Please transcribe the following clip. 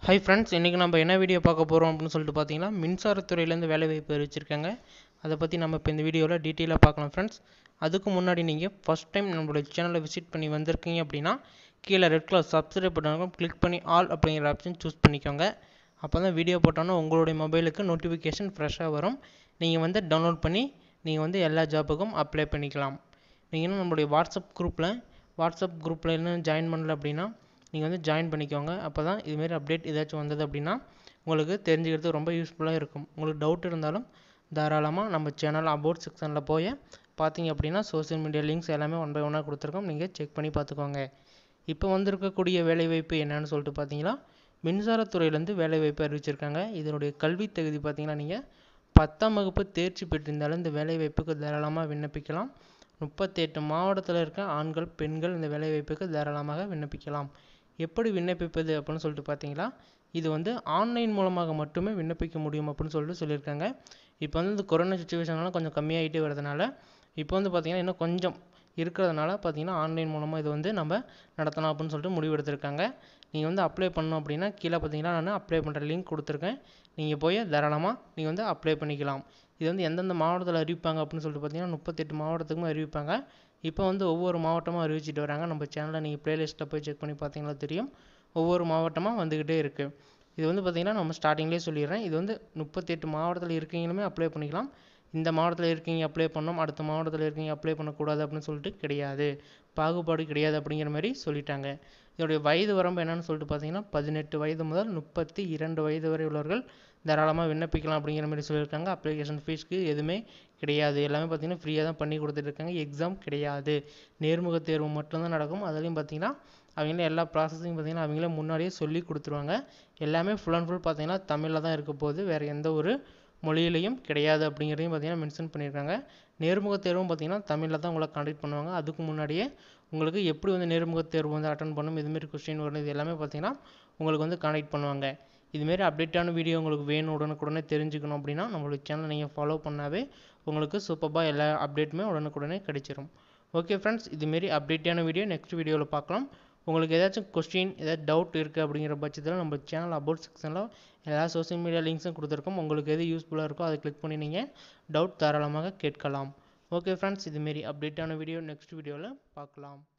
hi friends இன்றைக்கி நம்ம என்ன வீடியோ பார்க்க போகிறோம் அப்படின்னு சொல்லிட்டு பார்த்தீங்கன்னா மின்சாரத்துறையிலேருந்து வேலைவாய்ப்பு அறிவிச்சிருக்காங்க அதை பற்றி நம்ம இப்போ இந்த வீடியோவில் டீட்டெயிலாக பார்க்கலாம் ஃப்ரெண்ட்ஸ் அதுக்கு முன்னாடி நீங்கள் ஃபஸ்ட் டைம் நம்மளோட சேனலை விசிட் பண்ணி வந்திருக்கீங்க அப்படின்னா கீழே red colour subscribe button click பண்ணி ஆல் அப்படிங்கிற ஆப்ஷன் சூஸ் பண்ணிக்கோங்க அப்போ தான் வீடியோ போட்டோன்னா உங்களுடைய மொபைலுக்கு நோட்டிஃபிகேஷன் ஃப்ரெஷ்ஷாக வரும் நீங்கள் வந்து டவுன்லோட் பண்ணி நீங்கள் வந்து எல்லா ஜாபுக்கும் அப்ளை பண்ணிக்கலாம் நீங்கள் இன்னும் நம்மளுடைய வாட்ஸ்அப் குரூப்பில் வாட்ஸ்அப் குரூப்பில் இன்னும் ஜாயின் பண்ணல அப்படின்னா நீங்கள் வந்து ஜாயின் பண்ணிக்கோங்க அப்போ தான் இதுமாரி அப்டேட் ஏதாச்சும் வந்தது அப்படின்னா உங்களுக்கு தெரிஞ்சுக்கிறது ரொம்ப யூஸ்ஃபுல்லாக இருக்கும் உங்களுக்கு டவுட் இருந்தாலும் தாராளமாக நம்ம சேனல் அபவுட் செக்ஷனில் போய் பார்த்தீங்க அப்படின்னா சோஷியல் மீடியா லிங்க்ஸ் எல்லாமே ஒன் பை ஒன்னாக கொடுத்துருக்கோம் நீங்கள் செக் பண்ணி பார்த்துக்கோங்க இப்போ வந்திருக்கக்கூடிய வேலைவாய்ப்பு என்னன்னு சொல்லிட்டு பார்த்தீங்கன்னா மின்சாரத்துறையிலேருந்து வேலைவாய்ப்பு அறிவிச்சிருக்காங்க இதனுடைய கல்வி தகுதி பார்த்தீங்கன்னா நீங்கள் பத்தாம் வகுப்பு தேர்ச்சி பெற்றிருந்தாலும் இந்த வேலைவாய்ப்புக்கு தாராளமாக விண்ணப்பிக்கலாம் முப்பத்தெட்டு மாவட்டத்தில் இருக்க ஆண்கள் பெண்கள் இந்த வேலைவாய்ப்புக்கு தாராளமாக விண்ணப்பிக்கலாம் எப்படி விண்ணப்பிப்பது அப்படின்னு சொல்லிட்டு பார்த்தீங்களா இது வந்து ஆன்லைன் மூலமாக மட்டுமே விண்ணப்பிக்க முடியும் அப்படின்னு சொல்லிட்டு சொல்லியிருக்காங்க இப்போ வந்து இந்த கொரோனா சுச்சுவேஷன்லாம் கொஞ்சம் கம்மியாகிட்டே வரதுனால இப்போ வந்து பார்த்திங்கன்னா இன்னும் கொஞ்சம் இருக்கிறதுனால பார்த்தீங்கன்னா ஆன்லைன் மூலமாக இது வந்து நம்ம நடத்தலாம் அப்படின்னு சொல்லிட்டு முடிவு எடுத்திருக்காங்க நீங்கள் வந்து அப்ளை பண்ணோம் அப்படின்னா கீழே பார்த்தீங்கன்னா நான் அப்ளை பண்ணுற லிங்க் கொடுத்துருக்கேன் நீங்கள் போய் தாராளமாக நீங்கள் வந்து அப்ளை பண்ணிக்கலாம் இது வந்து எந்தெந்த மாவட்டத்தில் அறிவிப்பாங்க அப்படின்னு சொல்லிட்டு பார்த்தீங்கன்னா முப்பத்தெட்டு மாவட்டத்துக்குமே அறிவிப்பாங்க இப்போ வந்து ஒவ்வொரு மாவட்டமாக அறிவிச்சிட்டு வராங்க நம்ம சேனலில் நீங்கள் ப்ளேலிஸ்ட்டில் போய் செக் பண்ணி பார்த்தீங்கன்னா தெரியும் ஒவ்வொரு மாவட்டமாக வந்துக்கிட்டே இருக்குது இது வந்து பார்த்திங்கன்னா நம்ம ஸ்டார்டிங்லேயே சொல்லிடுறேன் இது வந்து முப்பத்தெட்டு மாவட்டத்தில் இருக்கீங்களுமே அப்ளை பண்ணிக்கலாம் இந்த மாவட்டத்தில் இருக்கீங்க அப்ளை பண்ணோம் அடுத்த மாவட்டத்தில் இருக்கீங்க அப்ளை பண்ணக்கூடாது அப்படின்னு சொல்லிட்டு கிடையாது பாகுபாடு கிடையாது அப்படிங்கிற மாதிரி சொல்லிட்டாங்க இதோடைய வயது வரம்பு என்னன்னு சொல்லிட்டு பார்த்தீங்கன்னா பதினெட்டு வயது முதல் முப்பத்தி இரண்டு வயது வரை உள்ளவர்கள் தாராளமாக விண்ணப்பிக்கலாம் அப்படிங்கிற மாதிரி சொல்லியிருக்காங்க அப்ளிகேஷன் ஃபீஸ்க்கு எதுவுமே கிடையாது எல்லாமே பார்த்தீங்கன்னா ஃப்ரீயாக தான் பண்ணி கொடுத்துட்ருக்காங்க எக்ஸாம் கிடையாது நேர்முக தேர்வு மட்டும்தான் நடக்கும் அதுலேயும் பார்த்தீங்கன்னா அவங்களே எல்லா ப்ராசஸையும் பார்த்தீங்கன்னா அவங்களே முன்னாடியே சொல்லி கொடுத்துருவாங்க எல்லாமே ஃபுல் அண்ட் ஃபுல் பார்த்தீங்கன்னா தமிழில் தான் இருக்க போகுது வேறு எந்த ஒரு மொழியிலையும் கிடையாது அப்படிங்கிறதையும் பார்த்தீங்கன்னா மென்ஷன் பண்ணியிருக்காங்க நேர்முக தேர்வும் பார்த்தீங்கன்னா தமிழில் தான் உங்களை காண்டக்ட் பண்ணுவாங்க அதுக்கு முன்னாடியே உங்களுக்கு எப்படி வந்து நேர்முக தேர்வு வந்து அட்டன் பண்ணணும் இதுமாரி கொஸ்டின் வரும் இது எல்லாமே பார்த்தீங்கன்னா உங்களுக்கு வந்து காண்டக்ட் பண்ணுவாங்க இதுமாரி அப்டேட்டான வீடியோ உங்களுக்கு வேணும் உடனுக்குடனே தெரிஞ்சுக்கணும் அப்படின்னா நம்மளுடைய சேனலை நீங்கள் ஃபாலோ பண்ணாவே உங்களுக்கு சூப்பராக எல்லா அப்டேட்டுமே உடனுக்குடனே கிடைச்சிரும் ஓகே ஃப்ரெண்ட்ஸ் இதுமாரி அப்டேட்டான வீடியோ நெக்ஸ்ட் வீடியோவில் பார்க்கலாம் உங்களுக்கு ஏதாச்சும் கொஸ்டின் ஏதாச்சும் டவுட் இருக்குது அப்படிங்கிற பட்சத்தில் நம்ம சேனல் அபவுட் செக்ஷனில் எல்லா சோஷியல் மீடியா லிங்க்ஸும் கொடுத்துருக்கோம் உங்களுக்கு எது யூஸ்ஃபுல்லாக இருக்கோ அதை கிளிக் பண்ணி நீங்கள் டவுட் தாராளமாக கேட்கலாம் ஓகே ஃப்ரெண்ட்ஸ் இதுமாரி அப்டேட்டான வீடியோ நெக்ஸ்ட் வீடியோவில் பார்க்கலாம்